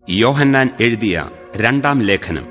യോഹന്നാൻ എഴുതിയ രണ്ടാം ലേഖനം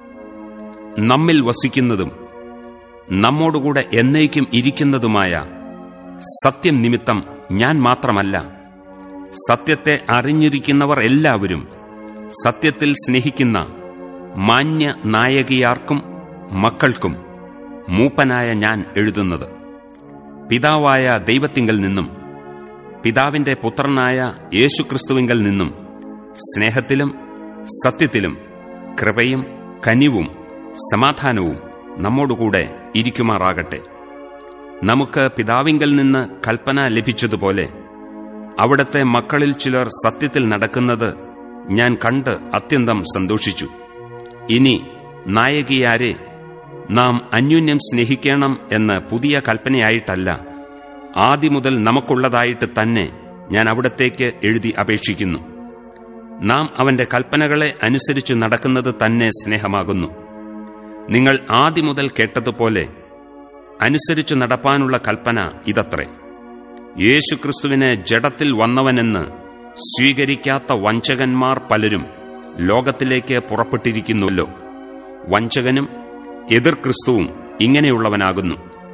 നമ്മിൽ വസിക്കുന്നതും നമ്മോടുകൂടെ എന്നേക്കും ഇരിക്കുന്നതുമായ സത്യം നിമിത്തം ഞാൻ മാത്രമല്ല സത്യത്തെ അറിഞ്ഞിരിക്കുന്നവർ എല്ലാവരും സത്യത്തിൽ സ്നേഹിക്കുന്ന മാന്യ നായകിയാർക്കും മക്കൾക്കും മൂപ്പനായ ഞാൻ എഴുതുന്നത് പിതാവായ ദൈവത്തിങ്കൽ നിന്നും പിതാവിന്റെ പുത്രനായ യേശുക്രിസ്തുവിങ്കൽ നിന്നും സ്നേഹത്തിലും സത്യത്തിലും കൃപയും കനിവും സമാധാനവും നമ്മോടുകൂടെ ഇരിക്കുമാറാകട്ടെ നമുക്ക് പിതാവിങ്കൽ നിന്ന് കൽപ്പന ലഭിച്ചതുപോലെ അവിടത്തെ മക്കളിൽ ചിലർ സത്യത്തിൽ നടക്കുന്നത് ഞാൻ കണ്ട് അത്യന്തം സന്തോഷിച്ചു ഇനി നായകിയാരെ നാം അന്യോന്യം സ്നേഹിക്കണം എന്ന് പുതിയ കൽപ്പനയായിട്ടല്ല ആദ്യം മുതൽ നമുക്കുള്ളതായിട്ട് തന്നെ ഞാൻ അവിടത്തേക്ക് എഴുതി അപേക്ഷിക്കുന്നു നാം അവന്റെ കൽപ്പനകളെ അനുസരിച്ച് നടക്കുന്നത് തന്നെ സ്നേഹമാകുന്നു നിങ്ങൾ ആദ്യം മുതൽ കേട്ടതുപോലെ അനുസരിച്ചു നടപ്പാനുള്ള കൽപ്പന ഇതത്രേ യേശുക്രിസ്തുവിനെ ജഡത്തിൽ വന്നവനെന്ന് സ്വീകരിക്കാത്ത വഞ്ചകന്മാർ പലരും ലോകത്തിലേക്ക് പുറപ്പെട്ടിരിക്കുന്നുവല്ലോ വഞ്ചകനും എതിർ ക്രിസ്തുവും ഇങ്ങനെയുള്ളവനാകുന്നു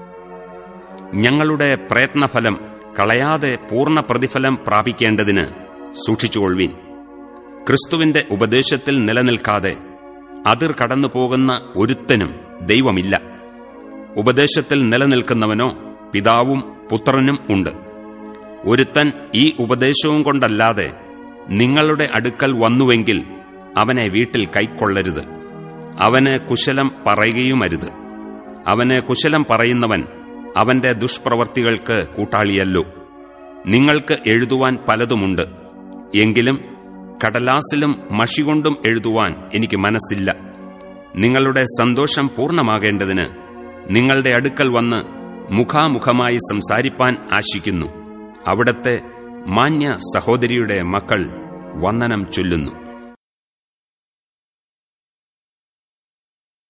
ഞങ്ങളുടെ പ്രയത്നഫലം കളയാതെ പൂർണ്ണ പ്രതിഫലം പ്രാപിക്കേണ്ടതിന് സൂക്ഷിച്ചുകൊള്ളുവീൻ ക്രിസ്തുവിന്റെ ഉപദേശത്തിൽ നിലനിൽക്കാതെ അതിർ കടന്നുപോകുന്ന ഒരുത്തനും ദൈവമില്ല ഉപദേശത്തിൽ നിലനിൽക്കുന്നവനോ പിതാവും പുത്രനും ഉണ്ട് ഒരുത്തൻ ഈ ഉപദേശവും കൊണ്ടല്ലാതെ നിങ്ങളുടെ അടുക്കൽ വന്നുവെങ്കിൽ അവനെ വീട്ടിൽ കൈക്കൊള്ളരുത് അവന് കുശലം പറയുകയുമരുത് അവന് കുശലം പറയുന്നവൻ അവന്റെ ദുഷ്പ്രവർത്തികൾക്ക് കൂട്ടാളിയല്ലോ നിങ്ങൾക്ക് എഴുതുവാൻ പലതുമുണ്ട് എങ്കിലും കടലാസിലും മഷികൊണ്ടും എഴുതുവാൻ എനിക്ക് മനസ്സില്ല നിങ്ങളുടെ സന്തോഷം പൂർണ്ണമാകേണ്ടതിന് നിങ്ങളുടെ അടുക്കൽ വന്ന് മുഖാമുഖമായി സംസാരിപ്പാൻ ആശിക്കുന്നു അവിടത്തെ മാന്യ സഹോദരിയുടെ മക്കൾ വന്ദനം ചൊല്ലുന്നു